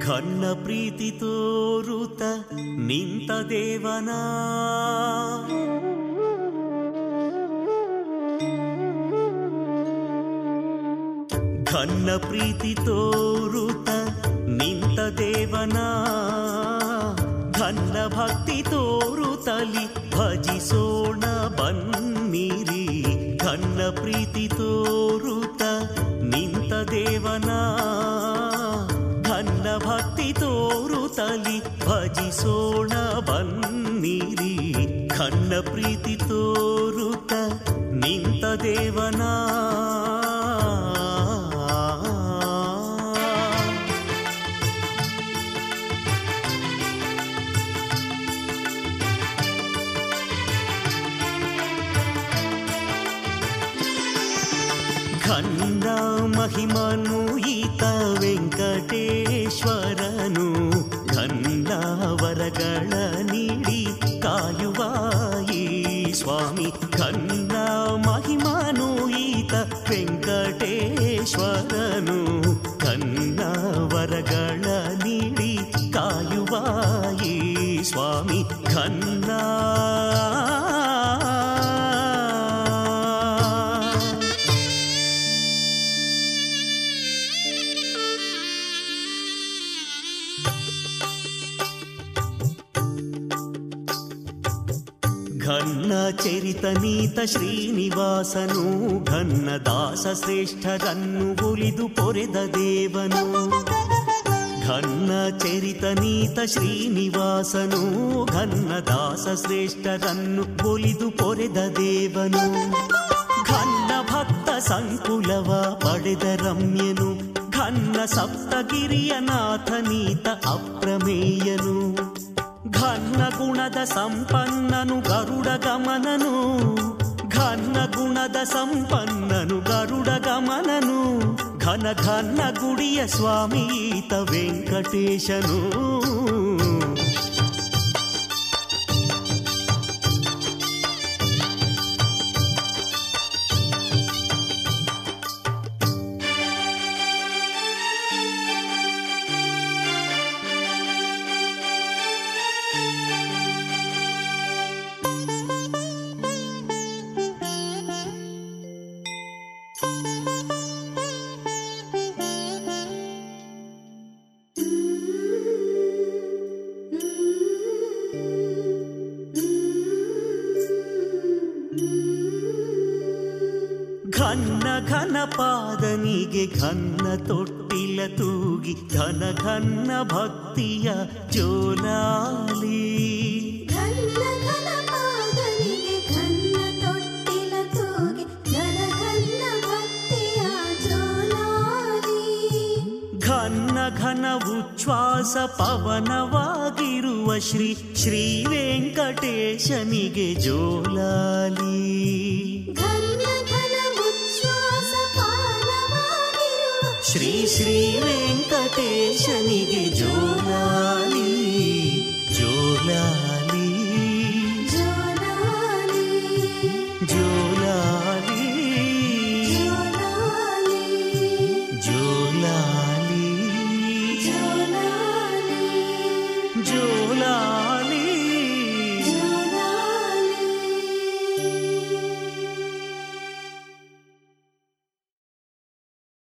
ಘನ್ನ ಪ್ರೀತಿ ತೋರುತ ನಿಂತ ದೇವನ ಘನ್ನ ಪ್ರೀತಿ ತೋರುತ ನಿಂತ ದೇವನ ಘನ್ನ ಭಕ್ತಿ ತೋರುತ್ತಲಿ ಭಜಿಸೋಣ ಬನ್ನಿರಿ ಘನ್ನ ಪ್ರೀತಿ ತೋರುತ ನಿಂತ ದೇವನ ಘನ್ನ ಭಕ್ತಿ ತೋರುತ್ತಲಿ ಭಜಿಸೋಣ ಬನ್ನಿರಿ ಘನ್ನ ಪ್ರೀತಿ ತೋರುತ ನಿಂತ ದೇವನ ಘನ್ನ ಮಹಿಮನು ಈತ ವೆಂಕಟೇಶ್ವರನು ಘನ್ನ ವರಗಳ ನೀಡಿ ಕಾಯುವ ಈ ಸ್ವಾಮಿ ಘನ್ನ ಮಹಿಮನು ಈತ ವೆಂಕಟೇಶ್ವರನು ಘನ್ನ ವರಗಳ ನೀಡಿ ಕಾಯುವ ಈ ಸ್ವಾಮಿ ಘನ್ನ ಘನ್ನ ಚರಿತನೀತ ಶ್ರೀನಿವಾಸನು ಘನ್ನ ದಾಸ ಶ್ರೇಷ್ಠರನ್ನು ಒಲಿದು ಪೊರೆದ ದೇವನು ಘನ್ನ ಚರಿತನೀತ ಶ್ರೀನಿವಾಸನು ಘನ್ನ ದಾಸ ಶ್ರೇಷ್ಠರನ್ನು ಒಲಿದು ಪೊರೆದ ದೇವನು ಘನ್ನ ಭಕ್ತ ಸಂಕುಲವ ಪಡೆದ ರಮ್ಯನು ಘನ್ನ ಸಪ್ತಗಿರಿಯ ನಾಥನೀತ ಅಪ್ರಮೇಯನು ಘನ್ನ ಗುಣದ ಸಂಪನ್ನನು ಗರುಡ ಗಮನನು ಘನ್ನ ಗುಣದ ಸಂಪನ್ನನು ಗರುಡ ಗಮನನು ಘನ ಘನ್ನ ಗುಡಿಯ ಸ್ವಾಮೀತ ವೆಂಕಟೇಶನು ಘನ್ನ ಘನ ಪಾದನಿಗೆ ಘನ್ನ ತೊಟ್ಟಿಲ ತೂಗಿ ಘನ ಘನ್ನ ಭಕ್ತಿಯ ಜೋಲಾಲಿ ಘನ್ನ ಘನ ಪಾದನಿಗೆ ಘನ್ನ ತೊಟ್ಟಿಲ ತೂಗಿ ಘನ ಘನ್ನ ಭಕ್ತಿಯ ಜೋಲಾಲಿ ಘನ್ನ ಘನ ಉಚ್ಛ್ವಾಸ ಪವನವಾಗಿರುವ ಶ್ರೀ ಶ್ರೀ ವೆಂಕಟೇಶನಿಗೆ ಜೋಲಾಲಿ ಘನ್ನ ಘನ ಉಚ್ಛ್ವಾಸ ಪಾನವಾಗಿರುವ ಶ್ರೀ ಶ್ರೀ ವೆಂಕಟೇಶನಿಗೆ ಜೋಲಾಲಿ ಜೋಲಾಲಿ